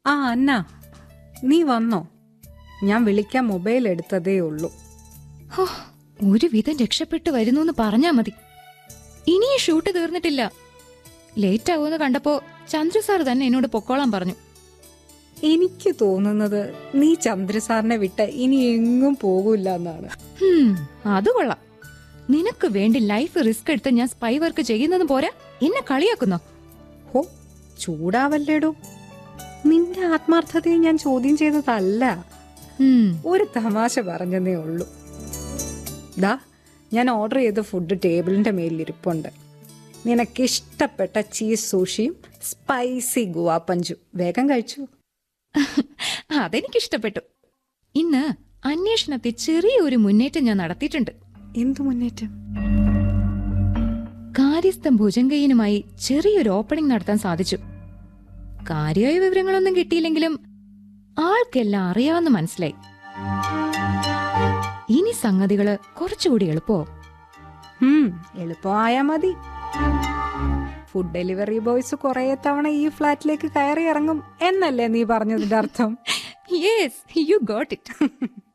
ആ അന്ന നീ വന്നോ ഞാൻ വിളിക്കാൻ മൊബൈൽ എടുത്തതേ ഉള്ളൂ ഹോ, ഒരു വിധം രക്ഷപ്പെട്ടു വരുന്നു എന്ന് പറഞ്ഞാ മതി ഇനിയും ഷൂട്ട് തീർന്നിട്ടില്ല ലേറ്റ് ആവുമെന്ന് കണ്ടപ്പോ ചന്ദ്രു സാർ തന്നെ എന്നോട് പൊക്കോളാൻ പറഞ്ഞു എനിക്ക് തോന്നുന്നത് നീ ചന്ദ്രസാറിനെ വിട്ട് ഇനി എങ്ങും പോകൂല എന്നാണ് ഹും, അത് കൊള്ളാം നിനക്ക് വേണ്ടി ലൈഫ് റിസ്ക് എടുത്ത് ഞാൻ സ്പൈ വർക്ക് ചെയ്യുന്നത് പോരാ എന്നെ കളിയാക്കുന്നോ ഹോ ചൂടാവല്ലേടോ നിന്റെ ആത്മാർത്ഥതയെ ഞാൻ ചോദ്യം ചെയ്തതല്ല ഹും, ഒരു തമാശ പറഞ്ഞതേ ഉള്ളൂ ദാ ഞാൻ ഓർഡർ ചെയ്ത ഫുഡ് ടേബിളിന്റെ മേലിരിപ്പുണ്ട് നിനക്കിഷ്ടപ്പെട്ട ചീസ് സൂഷിയും സ്പൈസി ഗുവാപ്പഞ്ചും വേഗം കഴിച്ചു അതെനിക്കിഷ്ടപ്പെട്ടു ഇന്ന് അന്വേഷണത്തിൽ ചെറിയൊരു മുന്നേറ്റം ഞാൻ നടത്തിയിട്ടുണ്ട് എന്തു മുന്നേറ്റം കാര്യസ്ഥം ഭുജങ്കയ്യനുമായി ചെറിയൊരു ഓപ്പണിംഗ് നടത്താൻ സാധിച്ചു കാര്യമായ വിവരങ്ങളൊന്നും കിട്ടിയില്ലെങ്കിലും ആൾക്കെല്ലാം അറിയാമെന്ന് മനസ്സിലായി ഇനി സംഗതികള് കുറച്ചുകൂടി എളുപ്പമാവും ഹും എളുപ്പമായാ മതി ഫുഡ് ഡെലിവറി ബോയ്സ് കുറെ തവണ ഈ ഫ്ലാറ്റിലേക്ക് കയറി ഇറങ്ങും എന്നല്ലേ നീ പറഞ്ഞതിന്റെ അർത്ഥം യെസ് യു ഗോട്ട് ഇറ്റ്